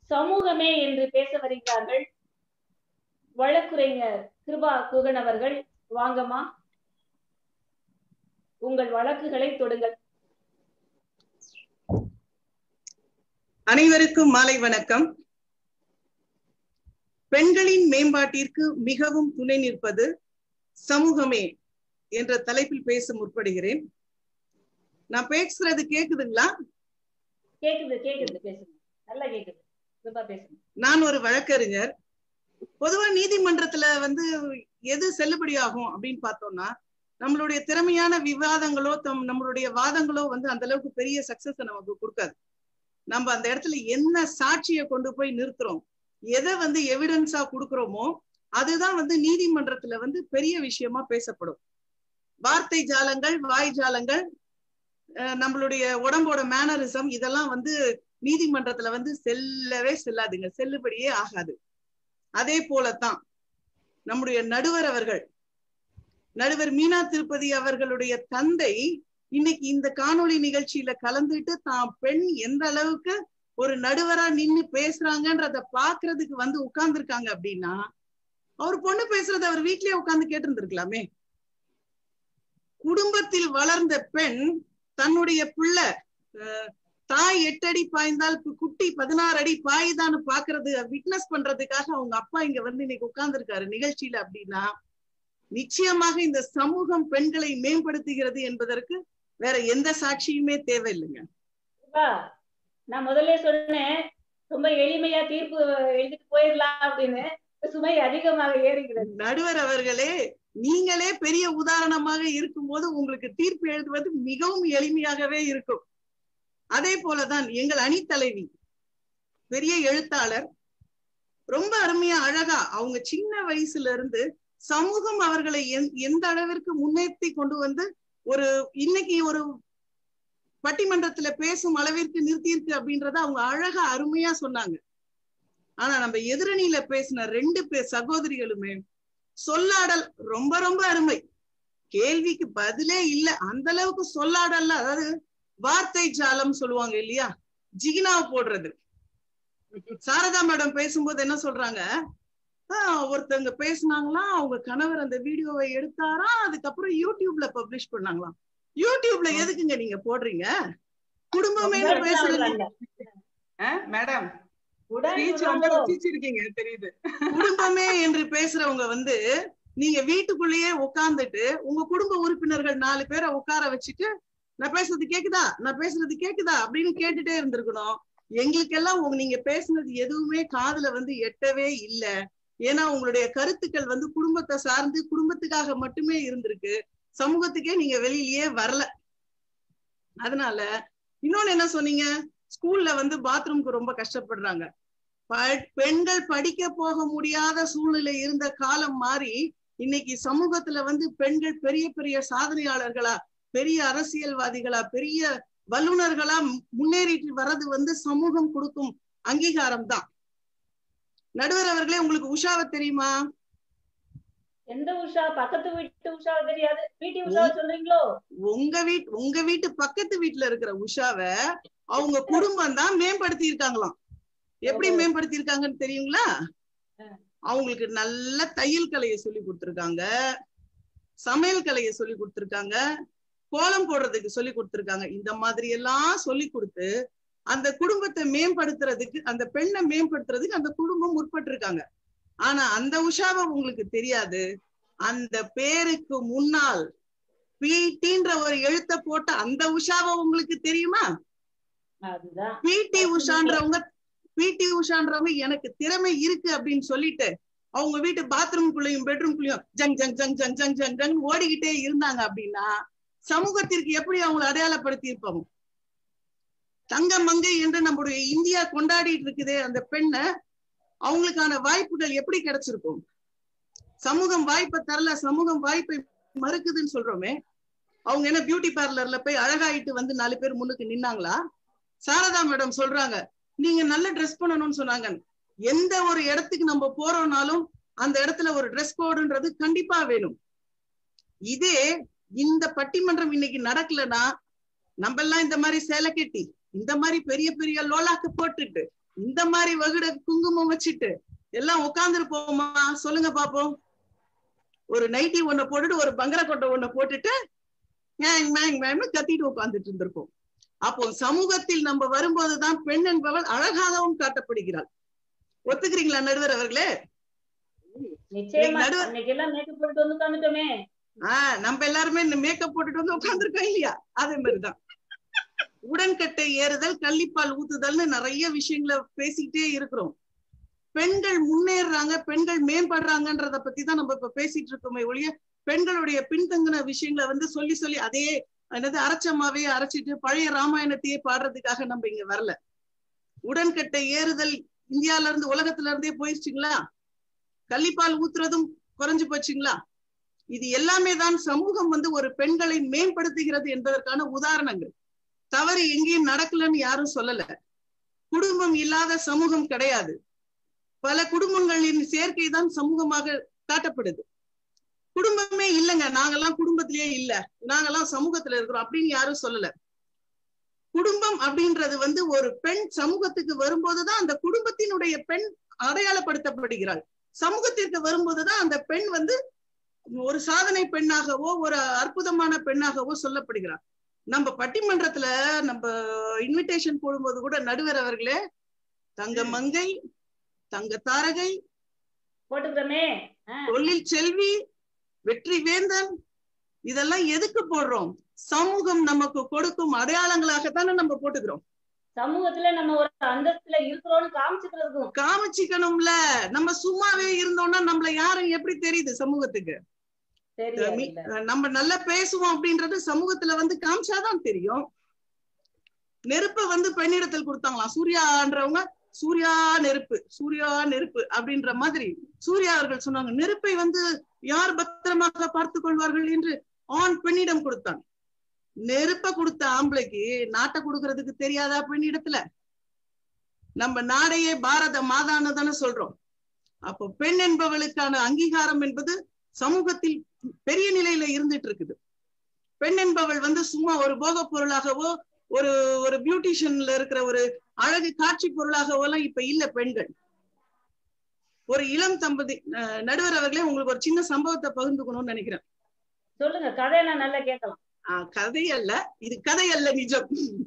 சமூகமே என்று பேச வருகிறார்கள் வழக்குரைஞர் கிருபா குகன் அவர்கள் வாங்கம்மா உங்கள் வழக்குகளை தொடுங்கள் அனைவருக்கும் மாலை வணக்கம் பெண்களின் மேம்பாட்டிற்கு மிகவும் துணை நிற்பது சமூகமே என்ற தலைப்பில் பேச முற்படுகிறேன் நான் பேசுறது கேக்குதுங்களா கேக்குது கேக்குது பேசுங்க நல்லா கேக்குது கிருபா பேசுங்க நான் ஒரு வழக்கறிஞர் பொதுவா நீதிமன்றத்துல வந்து எது செல்லுபடியாகும் அப்படின்னு பார்த்தோம்னா நம்மளுடைய திறமையான விவாதங்களோ தம் நம்மளுடைய வாதங்களோ வந்து அந்த அளவுக்கு பெரிய சக்சஸ் நமக்கு கொடுக்காது நம்ம அந்த இடத்துல என்ன சாட்சியை கொண்டு போய் நிறுத்துறோம் எதை வந்து எவிடன்ஸா கொடுக்குறோமோ அதுதான் வந்து நீதிமன்றத்துல வந்து பெரிய விஷயமா பேசப்படும் வார்த்தை ஜாலங்கள் வாய் ஜாலங்கள் நம்மளுடைய உடம்போட மேனரிசம் இதெல்லாம் வந்து நீதிமன்றத்துல வந்து செல்லவே செல்லாதுங்க செல்லுபடியே ஆகாது அதே போலத்தான் நம்முடைய நடுவர் அவர்கள் நடுவர் மீனா திருப்பதி அவர்களுடைய தந்தை இன்னைக்கு இந்த காணொளி நிகழ்ச்சியில கலந்துட்டு தான் பெண் எந்த அளவுக்கு ஒரு நடுவரா நின்னு பேசுறாங்கன்றத பாக்குறதுக்கு வந்து உட்கார்ந்துருக்காங்க அப்படின்னா அவர் பொண்ணு பேசுறத அவர் வீட்லயே உட்கார்ந்து கேட்டு இருந்திருக்கலாமே குடும்பத்தில் வளர்ந்த பெண் தன்னுடைய பிள்ளை தாய் எட்டு அடி பாய்ந்தால் குட்டி பதினாறு அடி பாய்தான்னு பாக்குறது விட்னஸ் பண்றதுக்காக அவங்க அப்பா இங்க வந்து இன்னைக்கு உட்கார்ந்துருக்காரு நிகழ்ச்சியில அப்படின்னா நிச்சயமாக இந்த சமூகம் பெண்களை மேம்படுத்துகிறது என்பதற்கு வேற எந்த சாட்சியுமே தேவையில்லைங்க நான் முதல்ல சொன்னேன் ரொம்ப எளிமையா தீர்ப்பு எழுதிட்டு போயிடலாம் அப்படின்னு சுமை அதிகமாக ஏறுகிறது நடுவர் அவர்களே நீங்களே பெரிய உதாரணமாக இருக்கும்போது உங்களுக்கு தீர்ப்பு எழுதுவது மிகவும் எளிமையாகவே இருக்கும் அதே போலதான் எங்கள் அணி தலைவி பெரிய எழுத்தாளர் ரொம்ப அருமையா அழகா அவங்க சின்ன வயசுல இருந்து சமூகம் அவர்களை எந்த அளவிற்கு முன்னேற்றி கொண்டு வந்து ஒரு இன்னைக்கு ஒரு பட்டிமன்றத்துல பேசும் அளவிற்கு நிறுத்தியிருக்கு அப்படின்றத அவங்க அழகா அருமையா சொன்னாங்க ஆனா நம்ம எதிரணியில பேசின ரெண்டு பேர் சகோதரிகளுமே சொல்லாடல் ரொம்ப ரொம்ப அருமை கேள்விக்கு பதிலே இல்ல அந்த அளவுக்கு சொல்லாடல்ல அதாவது வார்த்தை ஜாலம் சொல்லுவாங்க இல்லையா ஜிகினாவை போடுறது சாரதா மேடம் பேசும்போது என்ன சொல்றாங்க ஒருத்தவங்க பேசினாங்களாம் அவங்க கணவர் அந்த வீடியோவை எடுத்தாரா அதுக்கப்புறம் யூடியூப்ல பப்ளிஷ் பண்ணாங்களாம் யூடியூப்ல எதுக்குங்க நீங்க போடுறீங்க குடும்பமே பேசுறது மேடம் தெரியுது குடும்பமே என்று பேசுறவங்க வந்து நீங்க வீட்டுக்குள்ளேயே உட்கார்ந்துட்டு உங்க குடும்ப உறுப்பினர்கள் நாலு பேரை உட்கார வச்சுட்டு நான் பேசுறது கேக்குதா நான் பேசுறது கேக்குதா அப்படின்னு கேட்டுட்டே இருந்திருக்கணும் எங்களுக்கெல்லாம் உங்க நீங்க பேசுனது எதுவுமே காதுல வந்து எட்டவே இல்ல ஏன்னா உங்களுடைய கருத்துக்கள் வந்து குடும்பத்தை சார்ந்து குடும்பத்துக்காக மட்டுமே இருந்திருக்கு சமூகத்துக்கே நீங்க வெளியிலயே வரல அதனால இன்னொன்னு என்ன சொன்னீங்க ஸ்கூல்ல வந்து பாத்ரூம்க்கு ரொம்ப கஷ்டப்படுறாங்க பெண்கள் படிக்க போக முடியாத சூழ்நிலை இருந்த காலம் மாறி இன்னைக்கு சமூகத்துல வந்து பெண்கள் பெரிய பெரிய சாதனையாளர்களா பெரிய அரசியல்வாதிகளா பெரிய வல்லுநர்களா முன்னேறிட்டு வர்றது வந்து சமூகம் கொடுக்கும் அங்கீகாரம் தான் நடுவர் அவர்களே உங்களுக்கு உஷாவை தெரியுமா எந்த உஷா பக்கத்து வீட்டு உஷாவை தெரியாது வீட்டு உஷாவை சொல்றீங்களோ உங்க வீட் உங்க வீட்டு பக்கத்து வீட்டுல இருக்கிற உஷாவை அவங்க குடும்பம் தான் மேம்படுத்தி இருக்காங்களாம் எப்படி மேம்படுத்தி இருக்காங்கன்னு தெரியுங்களா அவங்களுக்கு நல்ல தையல் கலையை சொல்லி கொடுத்துருக்காங்க சமையல் கலையை சொல்லி கொடுத்துருக்காங்க கோலம் போடுறதுக்கு சொல்லி கொடுத்துருக்காங்க இந்த மாதிரி எல்லாம் சொல்லி கொடுத்து அந்த குடும்பத்தை மேம்படுத்துறதுக்கு அந்த பெண்ணை மேம்படுத்துறதுக்கு அந்த குடும்பம் முற்பட்டு இருக்காங்க ஆனா அந்த உஷாவை உங்களுக்கு தெரியாது அந்த பேருக்கு முன்னால் பிடின்ற ஒரு எழுத்த போட்ட அந்த உஷாவை உங்களுக்கு தெரியுமா பிடி உஷான்றவங்க பிடி உஷான்றவங்க எனக்கு திறமை இருக்கு அப்படின்னு சொல்லிட்டு அவங்க வீட்டு பாத்ரூம்குள்ளயும் பெட்ரூம்குள்ளயும் ஜங் ஜங் ஜங் ஜங் ஜங் ஜங் ஜங் ஓடிக்கிட்டே இருந்தாங்க அப்படின்னா சமூகத்திற்கு எப்படி அவங்களை அடையாளப்படுத்தி இருப்போம் தங்க மங்கை என்று நம்முடைய இந்தியா கொண்டாடிட்டு இருக்குதே அந்த பெண்ணை அவங்களுக்கான வாய்ப்புகள் எப்படி கிடைச்சிருக்கும் சமூகம் வாய்ப்பை தரல சமூகம் வாய்ப்பை மறுக்குதுன்னு சொல்றோமே அவங்க என்ன பியூட்டி பார்லர்ல போய் அழகாயிட்டு வந்து நாலு பேர் முன்னுக்கு நின்னாங்களா சாரதா மேடம் சொல்றாங்க நீங்க நல்ல ட்ரெஸ் பண்ணணும்னு சொன்னாங்க எந்த ஒரு இடத்துக்கு நம்ம போறோம்னாலும் அந்த இடத்துல ஒரு ட்ரெஸ் கோடுன்றது கண்டிப்பா வேணும் இதே இந்த பட்டிமன்றம் இன்னைக்கு நடக்கலன்னா நம்ம எல்லாம் இந்த மாதிரி சேலை கட்டி இந்த மாதிரி பெரிய பெரிய லோலாக்கு போட்டுட்டு இந்த மாதிரி வகுட குங்குமம் வச்சுட்டு எல்லாம் உட்கார்ந்துருப்போமா சொல்லுங்க பாப்போம் ஒரு நைட்டி ஒண்ண போட்டுட்டு ஒரு பங்கர கொட்டை ஒண்ண போட்டுட்டு மேங் மேங் மேங்னு கத்திட்டு உட்கார்ந்துட்டு இருந்திருப்போம் அப்போ சமூகத்தில் நம்ம வரும்போதுதான் பெண் என்பவள் அழகாகவும் காட்டப்படுகிறாள் ஒத்துக்கிறீங்களா நடுவர் அவர்களே நிச்சயமா நடுவர்- அன்னைக்கு எல்லாம் மேக்கப் போட்டு வந்து உட்காந்துட்டோமே ஆஹ் நம்ம எல்லாருமே இந்த மேக்கப் போட்டுட்டு வந்து உட்கார்ந்துருக்கோம் இல்லையா அதே மாதிரிதான் உடன்கட்டை ஏறுதல் கள்ளிப்பால் ஊத்துதல்னு நிறைய விஷயங்களை பேசிக்கிட்டே இருக்கிறோம் பெண்கள் முன்னேறுறாங்க பெண்கள் மேம்படுறாங்கன்றத பத்தி தான் நம்ம இப்ப பேசிட்டு இருக்கோமே ஒழிய பெண்களுடைய பின்தங்கின விஷயங்களை வந்து சொல்லி சொல்லி அதே என்னது அரைச்சமாவே அரைச்சிட்டு பழைய ராமாயணத்தையே பாடுறதுக்காக நம்ம இங்க வரல உடன்கட்டை ஏறுதல் இந்தியால இருந்து உலகத்துல இருந்தே போயிருச்சுங்களா கள்ளிப்பால் ஊத்துறதும் குறைஞ்சு போச்சுங்களா இது எல்லாமே தான் சமூகம் வந்து ஒரு பெண்களை மேம்படுத்துகிறது என்பதற்கான உதாரணங்கள் தவறு எங்கேயும் நடக்கலன்னு யாரும் சொல்லல குடும்பம் இல்லாத சமூகம் கிடையாது பல குடும்பங்களின் சேர்க்கை தான் சமூகமாக காட்டப்படுது குடும்பமே இல்லைங்க நாங்கெல்லாம் குடும்பத்திலேயே இல்ல நாங்கெல்லாம் சமூகத்துல இருக்கிறோம் அப்படின்னு யாரும் சொல்லல குடும்பம் அப்படின்றது வந்து ஒரு பெண் சமூகத்துக்கு வரும்போதுதான் அந்த குடும்பத்தினுடைய பெண் அடையாளப்படுத்தப்படுகிறாள் சமூகத்திற்கு வரும்போதுதான் அந்த பெண் வந்து ஒரு சாதனை பெண்ணாகவோ ஒரு அற்புதமான பெண்ணாகவோ சொல்லப்படுகிறார் நம்ம பட்டிமன்றத்துல நம்ம இன்விடேஷன் போடும்போது கூட நடுவர் அவர்களே தங்க மங்கை தங்க தாரகை போட்டுக்கிறோமே தொழில் செல்வி வெற்றி வேந்தன் இதெல்லாம் எதுக்கு போடுறோம் சமூகம் நமக்கு கொடுக்கும் அடையாளங்களாகத்தானே நம்ம போட்டுக்கிறோம் சமூகத்துல நம்ம ஒரு அந்தஸ்துல இருக்கிறோம்னு காமிச்சுக்கிறதுக்கும் காமிச்சிக்கணும்ல நம்ம சும்மாவே இருந்தோம்னா நம்மள யாரும் எப்படி தெரியுது சமூகத்துக்கு தெரியாது இல்ல. நம்ம நல்லா பேசுவோம் அப்படின்றது சமூகத்துல வந்து காமிச்சாதான் தெரியும் நெருப்ப வந்து பெண்ணிடத்தில் கொடுத்தாங்களாம் சூர்யான்றவங்க சூர்யா நெருப்பு சூர்யா நெருப்பு அப்படின்ற மாதிரி சூர்யா அவர்கள் சொன்னாங்க நெருப்பை வந்து யார் பத்திரமாக பார்த்துக் கொள்வார்கள் என்று ஆண் பெண்ணிடம் கொடுத்தான் நெருப்ப கொடுத்த ஆம்பளைக்கு நாட்டை கொடுக்கறதுக்கு தெரியாதா பெண்ணிடத்துல நம்ம நாடையே பாரத மாதான்னு தானே சொல்றோம் அப்போ பெண் என்பவளுக்கான அங்கீகாரம் என்பது சமூகத்தில் பெரிய நிலையில இருந்துட்டு இருக்குது பெண் என்பவள் வந்து சும்மா ஒரு போகப் பொருளாகவோ ஒரு ஒரு பியூட்டிஷியன்ல இருக்கிற ஒரு அழகு காட்சி பொருளாகவோ எல்லாம் இப்ப இல்ல பெண்கள் ஒரு இளம் தம்பதி அஹ், நடுவர் அவர்களே உங்களுக்கு ஒரு சின்ன சம்பவத்தை பகிர்ந்துக்கணும்னு நினைக்கிறேன் சொல்லுங்க கதையை நான் நல்லா கேட்கலாம் ஆஹ், கதை அல்ல இது கதை அல்ல நிஜம்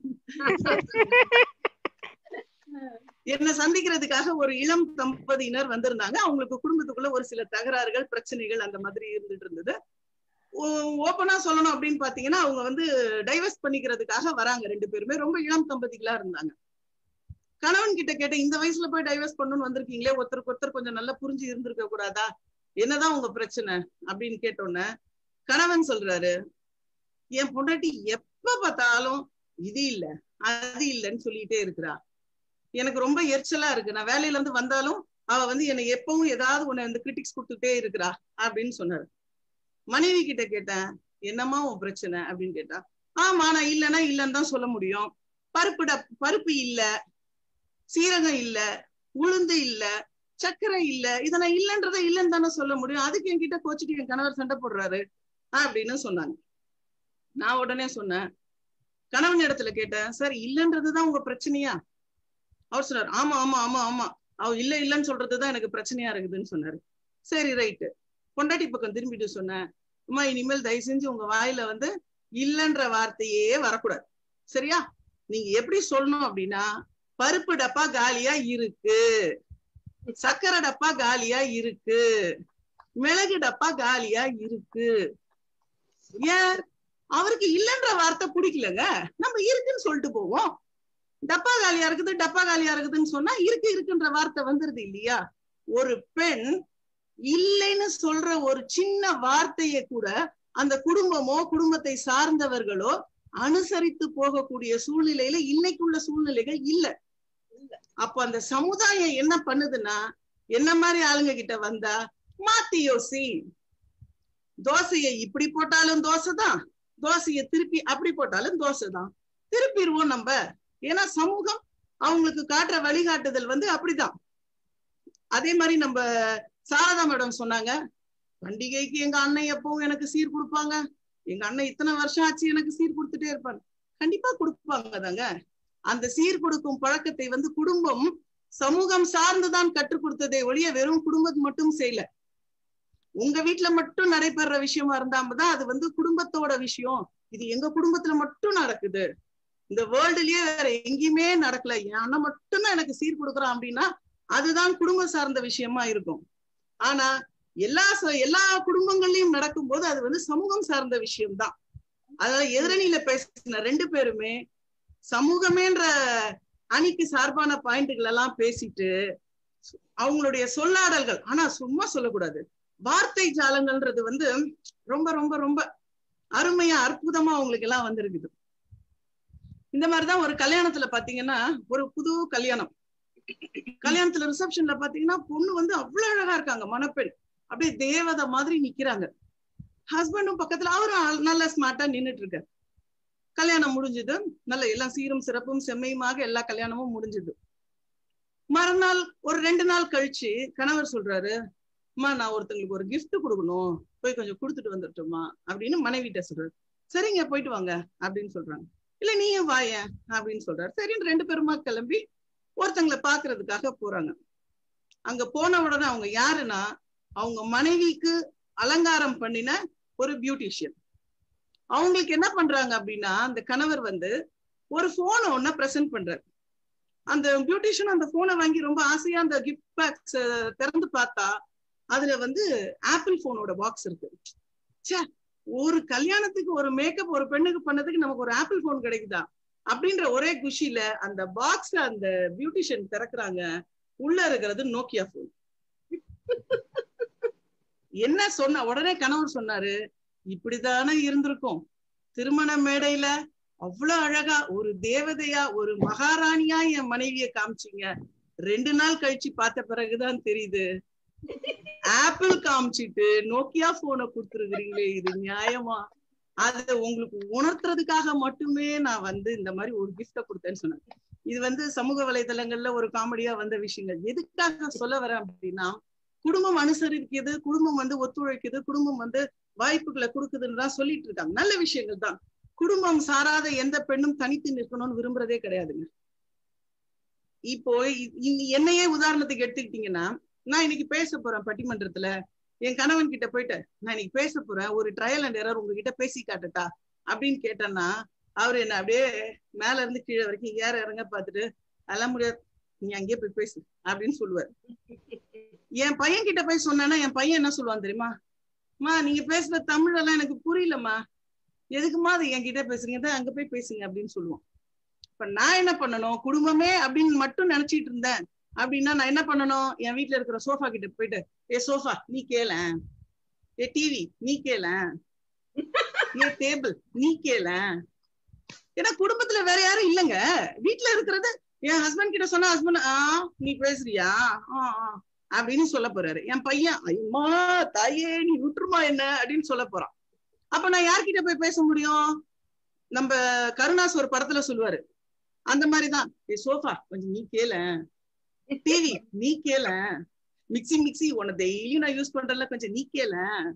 என்ன சந்திக்கிறதுக்காக ஒரு இளம் தம்பதியினர் வந்திருந்தாங்க அவங்களுக்கு குடும்பத்துக்குள்ள ஒரு சில தகராறுகள் பிரச்சனைகள் அந்த மாதிரி இருந்துட்டு இருந்தது ஓப்பனா சொல்லணும் அப்படின்னு பாத்தீங்கன்னா அவங்க வந்து டைவர்ஸ் பண்ணிக்கிறதுக்காக வராங்க ரெண்டு பேருமே ரொம்ப இளம் தம்பதிகளா இருந்தாங்க கணவன் கிட்ட கேட்ட இந்த வயசுல போய் டைவர்ஸ் பண்ணணும்னு வந்திருக்கீங்களே ஒருத்தருக்கு ஒருத்தர் கொஞ்சம் நல்லா புரிஞ்சு இருந்திருக்க கூடாதா என்னதான் உங்க பிரச்சனை அப்படின்னு கேட்டோன்னே கணவன் சொல்றாரு என் பொண்டாட்டி எப்ப பார்த்தாலும் இது இல்ல அது இல்லைன்னு சொல்லிட்டே இருக்கிறா எனக்கு ரொம்ப எரிச்சலா இருக்கு நான் வேலையில இருந்து வந்தாலும் அவ வந்து என்னை எப்பவும் ஏதாவது உன்னை வந்து கிரிட்டிக்ஸ் கொடுத்துட்டே இருக்கிறா அப்படின்னு சொன்னாரு மனைவி கிட்ட கேட்டேன் என்னம்மா உன் பிரச்சனை அப்படின்னு கேட்டா ஆமா நான் இல்லைன்னா இல்லைன்னு தான் சொல்ல முடியும் பருப்பு டப் பருப்பு இல்ல சீரகம் இல்ல உளுந்து இல்ல சர்க்கரை இல்ல இதை நான் இல்லைன்றத இல்லைன்னு தானே சொல்ல முடியும் அதுக்கு என்கிட்ட கோச்சிட்டு என் கணவர் சண்டை போடுறாரு அப்படின்னு சொன்னாங்க நான் உடனே சொன்னேன் கணவன் இடத்துல கேட்டேன் சார் இல்லைன்றதுதான் உங்க பிரச்சனையா அவர் சொன்னார் ஆமா ஆமா ஆமா ஆமா அவ இல்ல இல்லன்னு சொல்றதுதான் எனக்கு பிரச்சனையா இருக்குதுன்னு சொன்னாரு சரி ரைட்டு பொண்டாட்டி பக்கம் திரும்பிட்டு சொன்னேன் அம்மா இனிமேல் தயவு செஞ்சு உங்க வாயில வந்து இல்லன்ற வார்த்தையே வரக்கூடாது சரியா நீங்க எப்படி சொல்லணும் அப்படின்னா பருப்பு டப்பா காலியா இருக்கு சக்கரை டப்பா காலியா இருக்கு மிளகு டப்பா காலியா இருக்கு ஏன் அவருக்கு இல்லைன்ற வார்த்தை பிடிக்கலங்க நம்ம இருக்குன்னு சொல்லிட்டு போவோம் டப்பா காலியா இருக்குது டப்பா காலியா இருக்குதுன்னு சொன்னா இருக்கு இருக்குன்ற வார்த்தை வந்துருது இல்லையா ஒரு பெண் இல்லைன்னு சொல்ற ஒரு சின்ன வார்த்தையை கூட அந்த குடும்பமோ குடும்பத்தை சார்ந்தவர்களோ அனுசரித்து போகக்கூடிய சூழ்நிலையில இன்னைக்குள்ள சூழ்நிலைகள் இல்ல அப்ப அந்த சமுதாயம் என்ன பண்ணுதுன்னா என்ன மாதிரி ஆளுங்க கிட்ட வந்தா மாத்தி யோசி தோசையை இப்படி போட்டாலும் தோசை தான் தோசையை திருப்பி அப்படி போட்டாலும் தோசை தான் திருப்பிடுவோம் நம்ம ஏன்னா சமூகம் அவங்களுக்கு காட்டுற வழிகாட்டுதல் வந்து அப்படிதான் அதே மாதிரி நம்ம சாரதா மேடம் சொன்னாங்க பண்டிகைக்கு எங்க அண்ணன் எப்பவும் எனக்கு சீர் கொடுப்பாங்க எங்க அண்ணன் இத்தனை வருஷம் ஆச்சு எனக்கு சீர் கொடுத்துட்டே இருப்பாங்க கண்டிப்பா கொடுப்பாங்க தாங்க அந்த சீர் கொடுக்கும் பழக்கத்தை வந்து குடும்பம் சமூகம் சார்ந்துதான் கற்றுக் கொடுத்ததே ஒழிய வெறும் குடும்பத்து மட்டும் செய்யல உங்க வீட்டுல மட்டும் நடைபெற விஷயமா இருந்தாமதான் அது வந்து குடும்பத்தோட விஷயம் இது எங்க குடும்பத்துல மட்டும் நடக்குது இந்த வேர்ல்டுலயே வேற எங்கேயுமே நடக்கல என் அண்ணன் மட்டும்தான் எனக்கு சீர் கொடுக்குறான் அப்படின்னா அதுதான் குடும்பம் சார்ந்த விஷயமா இருக்கும் ஆனா எல்லா எல்லா குடும்பங்கள்லயும் நடக்கும்போது அது வந்து சமூகம் சார்ந்த விஷயம்தான் அதாவது எதிரணியில பேசின ரெண்டு பேருமே சமூகமேன்ற அணிக்கு சார்பான பாயிண்ட்கள் எல்லாம் பேசிட்டு அவங்களுடைய சொல்லாடல்கள் ஆனா சும்மா சொல்லக்கூடாது வார்த்தை ஜாலங்கள்ன்றது வந்து ரொம்ப ரொம்ப ரொம்ப அருமையா அற்புதமா அவங்களுக்கு எல்லாம் வந்திருக்குது இந்த மாதிரிதான் ஒரு கல்யாணத்துல பாத்தீங்கன்னா ஒரு புது கல்யாணம் கல்யாணத்துல ரிசப்ஷன்ல பாத்தீங்கன்னா பொண்ணு வந்து அவ்வளவு அழகா இருக்காங்க மணப்பெண் அப்படியே தேவதை மாதிரி நிக்கிறாங்க ஹஸ்பண்டும் பக்கத்துல அவரும் நல்ல ஸ்மார்ட்டா நின்னுட்டு இருக்காரு கல்யாணம் முடிஞ்சது நல்ல எல்லாம் சீரும் சிறப்பும் செம்மையுமாக எல்லா கல்யாணமும் முடிஞ்சது மறுநாள் ஒரு ரெண்டு நாள் கழிச்சு கணவர் சொல்றாரு அம்மா நான் ஒருத்தங்களுக்கு ஒரு gift கொடுக்கணும் போய் கொஞ்சம் கொடுத்துட்டு வந்துட்டோமா அப்படின்னு மனைவிட்ட சொல்றாரு சரிங்க போயிட்டு வாங்க அப்படின்னு சொல்றாங்க இல்ல நீயும் வாயேன் அப்படின்னு சொல்றாரு சரின்னு ரெண்டு பேருமா கிளம்பி ஒருத்தங்களை பாக்குறதுக்காக போறாங்க அங்க போன உடனே அவங்க யாருன்னா அவங்க மனைவிக்கு அலங்காரம் பண்ணின ஒரு பியூட்டிஷியன் அவங்களுக்கு என்ன பண்றாங்க அப்படின்னா அந்த கணவர் வந்து ஒரு போனை ஒன்ன பிரசன்ட் பண்றாரு அந்த பியூட்டிஷியன் அந்த போனை வாங்கி ரொம்ப ஆசையா அந்த கிஃப்ட் பேக்ஸ் திறந்து பார்த்தா அதுல வந்து ஆப்பிள் போனோட பாக்ஸ் இருக்கு ச்சே ஒரு கல்யாணத்துக்கு ஒரு மேக்கப் ஒரு பெண்ணுக்கு பண்ணதுக்கு நமக்கு ஒரு ஆப்பிள் போன் கிடைக்குதா அப்படின்ற ஒரே குஷியில அந்த பாக்ஸ்ல அந்த பியூட்டிஷியன் திறக்குறாங்க உள்ள இருக்கிறது நோக்கியா போன் என்ன சொன்ன உடனே கணவர் சொன்னாரு இப்படித்தானே இருந்திருக்கும் திருமண மேடையில அவ்வளவு அழகா ஒரு தேவதையா ஒரு மகாராணியா என் மனைவிய காமிச்சீங்க ரெண்டு நாள் கழிச்சு பார்த்த பிறகுதான் தெரியுது ஆப்பிள் காமிச்சிட்டு நோக்கியா போனை கொடுத்துருக்கீங்களே இது நியாயமா அத உங்களுக்கு உணர்த்துறதுக்காக மட்டுமே நான் வந்து இந்த மாதிரி ஒரு கிஃப்ட கொடுத்தேன்னு சொன்னேன் இது வந்து சமூக வலைதளங்கள்ல ஒரு காமெடியா வந்த விஷயங்கள் எதுக்காக சொல்ல வரேன் அப்படின்னா குடும்பம் அனுசரிக்குது குடும்பம் வந்து ஒத்துழைக்குது குடும்பம் வந்து வாய்ப்புகளை கொடுக்குதுன்னு தான் சொல்லிட்டு இருக்காங்க நல்ல விஷயங்கள் தான் குடும்பம் சாராத எந்த பெண்ணும் தனித்து நிற்கணும்னு விரும்புறதே கிடையாதுங்க இப்போ என்னையே உதாரணத்துக்கு எடுத்துக்கிட்டீங்கன்னா நான் இன்னைக்கு பேச போறேன் பட்டிமன்றத்துல என் கணவன் கிட்ட போயிட்டு நான் இன்னைக்கு பேச போறேன் ஒரு ட்ரையல் அண்ட் எரர் உங்ககிட்ட பேசி காட்டுட்டா அப்படின்னு கேட்டேன்னா அவரு என்ன அப்படியே மேல இருந்து கீழே வரைக்கும் ஏற இறங்க பார்த்துட்டு அதெல்லாம் முடியாது நீ அங்கேயே போய் பேசு அப்படின்னு சொல்லுவார் என் பையன் கிட்ட போய் சொன்னேன்னா என் பையன் என்ன சொல்லுவான் தெரியுமா மா நீங்க பேசுற தமிழ் எல்லாம் எனக்கு புரியலம்மா எதுக்குமா அதை என்கிட்ட பேசுறீங்க அங்க போய் பேசுங்க அப்படின்னு சொல்லுவான் இப்ப நான் என்ன பண்ணணும் குடும்பமே அப்படின்னு மட்டும் நினைச்சிட்டு இருந்தேன் அப்படின்னா நான் என்ன பண்ணணும் என் வீட்டுல இருக்கிற சோஃபா கிட்ட போயிட்டு ஏ சோஃபா நீ கேள ஏ டிவி நீ கேள ஏ டேபிள் நீ கேள ஏன்னா குடும்பத்துல வேற யாரும் இல்லைங்க வீட்டுல இருக்கிறது என் ஹஸ்பண்ட் கிட்ட சொன்னா ஹஸ்பண்ட் ஆ நீ பேசுறியா ஆஹ் அப்படின்னு சொல்ல போறாரு என் பையன் ஐயம்மா தாயே நீ விட்டுருமா என்ன அப்படின்னு சொல்ல போறான் அப்ப நான் யார்கிட்ட போய் பேச முடியும் நம்ம கருணாஸ் ஒரு படத்துல சொல்லுவாரு அந்த மாதிரிதான் ஏ சோஃபா கொஞ்சம் நீ கேள டிவி நீ கேள மிக்சி மிக்சி உன்னை டெய்லியும் நான் யூஸ் பண்றேன்ல கொஞ்சம் நீ கேள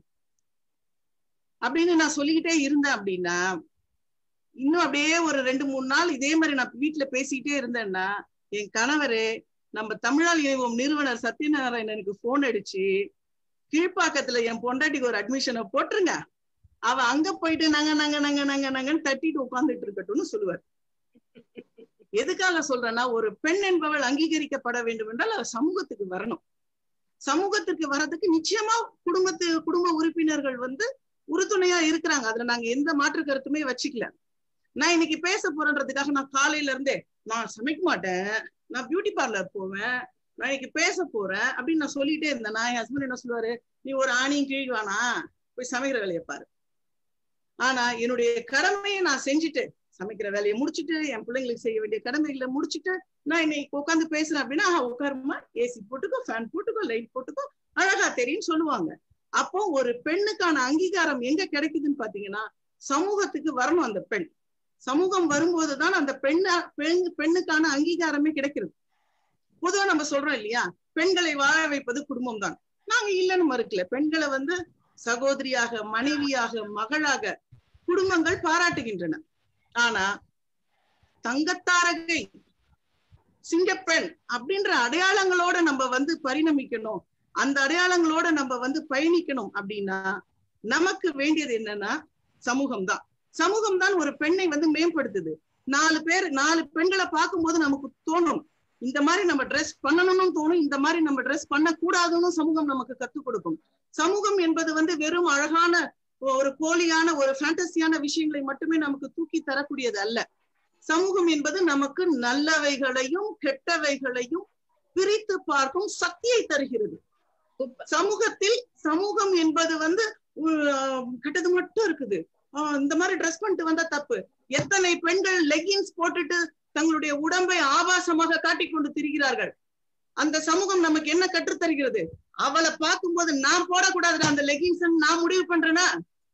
அப்படின்னு நான் சொல்லிக்கிட்டே இருந்தேன் அப்படின்னா இன்னும் அப்படியே ஒரு ரெண்டு மூணு நாள் இதே மாதிரி நான் வீட்டுல பேசிக்கிட்டே இருந்தேன்னா என் கணவரே நம்ம தமிழால் இணைவோம் நிறுவனர் சத்யநாராயணனுக்கு போன் அடிச்சு கீழ்ப்பாக்கத்துல என் பொண்டாட்டிக்கு ஒரு அட்மிஷனை போட்டுருங்க அவ அங்க போயிட்டு நாங்க நாங்க நாங்க நாங்க நாங்கன்னு தட்டிட்டு உட்கார்ந்துட்டு இருக்கட்டும்னு சொல்லுவார் எதுக்காக சொல்றேன்னா ஒரு பெண் என்பவள் அங்கீகரிக்கப்பட வேண்டும் என்றால் அவ சமூகத்துக்கு வரணும் சமூகத்துக்கு வர்றதுக்கு நிச்சயமா குடும்பத்து குடும்ப உறுப்பினர்கள் வந்து உறுதுணையா இருக்கிறாங்க அதுல நாங்க எந்த மாற்று கருத்துமே வச்சுக்கல நான் இன்னைக்கு பேச போறேன்றதுக்காக நான் காலையில இருந்தே நான் சமைக்க மாட்டேன் நான் பியூட்டி பார்லர் போவேன் நான் இன்னைக்கு பேச போறேன் அப்படின்னு நான் சொல்லிட்டே இருந்தேன் நான் என் ஹஸ்பண்ட் என்ன சொல்லுவாரு நீ ஒரு ஆணியும் கீழ்வானா போய் சமைக்கிற வேலையை பாரு ஆனா என்னுடைய கடமையை நான் செஞ்சுட்டு சமைக்கிற வேலையை முடிச்சுட்டு என் பிள்ளைங்களுக்கு செய்ய வேண்டிய கடமைகளை முடிச்சுட்டு நான் இன்னைக்கு உட்காந்து பேசுறேன் அப்படின்னா உட்காருமா ஏசி போட்டுக்கோ ஃபேன் போட்டுக்கோ லைட் போட்டுக்கோ அழகா தெரியும் சொல்லுவாங்க அப்போ ஒரு பெண்ணுக்கான அங்கீகாரம் எங்க கிடைக்குதுன்னு பாத்தீங்கன்னா சமூகத்துக்கு வரணும் அந்த பெண் சமூகம் வரும்போதுதான் அந்த பெண்ண பெண் பெண்ணுக்கான அங்கீகாரமே கிடைக்கிறது பொதுவா நம்ம சொல்றோம் இல்லையா பெண்களை வாழ வைப்பது குடும்பம் தான் நாங்க இல்லைன்னு மறுக்கல பெண்களை வந்து சகோதரியாக மனைவியாக மகளாக குடும்பங்கள் பாராட்டுகின்றன ஆனா தங்கத்தாரகை சிங்கப்பெண் அப்படின்ற அடையாளங்களோட நம்ம வந்து பரிணமிக்கணும் அந்த அடையாளங்களோட நம்ம வந்து பயணிக்கணும் அப்படின்னா நமக்கு வேண்டியது என்னன்னா சமூகம் தான் சமூகம் தான் ஒரு பெண்ணை வந்து மேம்படுத்துது நாலு பேர் நாலு பெண்களை பார்க்கும்போது நமக்கு தோணும் இந்த மாதிரி நம்ம ட்ரெஸ் பண்ணணும்னு தோணும் இந்த மாதிரி நம்ம ட்ரெஸ் பண்ணக்கூடாதுன்னு சமூகம் நமக்கு கத்துக் கொடுக்கும் சமூகம் என்பது வந்து வெறும் அழகான ஒரு போலியான ஒரு ஃபேண்டசியான விஷயங்களை மட்டுமே நமக்கு தூக்கி தரக்கூடியது அல்ல சமூகம் என்பது நமக்கு நல்லவைகளையும் கெட்டவைகளையும் பிரித்து பார்க்கும் சக்தியை தருகிறது சமூகத்தில் சமூகம் என்பது வந்து கெட்டது மட்டும் இருக்குது இந்த மாதிரி ட்ரெஸ் பண்ணிட்டு வந்தா தப்பு எத்தனை பெண்கள் லெகின்ஸ் போட்டுட்டு தங்களுடைய உடம்பை ஆபாசமாக காட்டிக் கொண்டு திரிகிறார்கள் அந்த சமூகம் நமக்கு என்ன கற்றுத்தருகிறது அவளை பார்க்கும்போது நான் போடக்கூடாது அந்த லெகின்ஸ் நான் முடிவு பண்றேன்னா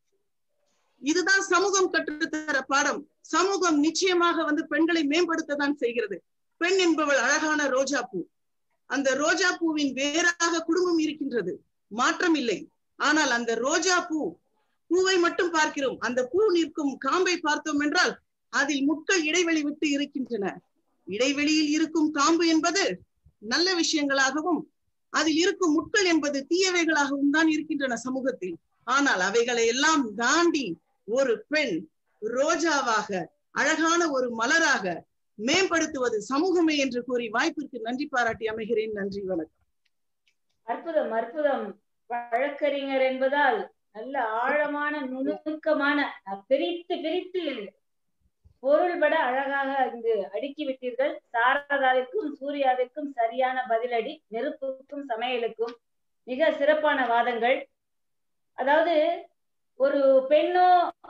இதுதான் சமூகம் கற்றுத்தர பாடம் சமூகம் நிச்சயமாக வந்து பெண்களை மேம்படுத்த தான் செய்கிறது பெண் என்பவள் அழகான ரோஜா பூ அந்த ரோஜா பூவின் வேறாக குடும்பம் இருக்கின்றது மாற்றம் இல்லை ஆனால் அந்த ரோஜா பூ பூவை மட்டும் பார்க்கிறோம் அந்த பூ நிற்கும் காம்பை பார்த்தோம் என்றால் அதில் முட்கள் இடைவெளி விட்டு இருக்கின்றன இடைவெளியில் இருக்கும் காம்பு என்பது நல்ல விஷயங்களாகவும் அதில் இருக்கும் முட்கள் என்பது தீயவைகளாகவும் தான் இருக்கின்றன சமூகத்தில் ஆனால் அவைகளை எல்லாம் தாண்டி ஒரு பெண் ரோஜாவாக அழகான ஒரு மலராக மேம்படுத்துவது சமூகமே என்று கூறி வாய்ப்பிற்கு நன்றி பாராட்டி அமைகிறேன் நன்றி வணக்கம் அற்புதம் அற்புதம் வழக்கறிஞர் என்பதால் நல்ல ஆழமான நுணுக்கமான பிரித்து பிரித்து பொருள்பட அழகாக இங்கு அடுக்கி விட்டீர்கள் சாரதாவிற்கும் சூர்யாவிற்கும் சரியான பதிலடி நெருப்புக்கும் சமையலுக்கும் மிக சிறப்பான வாதங்கள் அதாவது ஒரு பெண்ணோ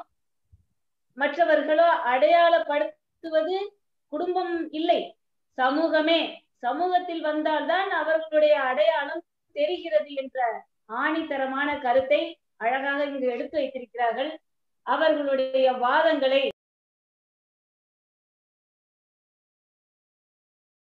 மற்றவர்களோ அடையாளப்படுத்துவது குடும்பம் இல்லை சமூகமே சமூகத்தில் வந்தால்தான் அவர்களுடைய அடையாளம் தெரிகிறது என்ற ஆணித்தரமான கருத்தை அழகாக இங்கு எடுத்து வைத்திருக்கிறார்கள் அவர்களுடைய வாதங்களை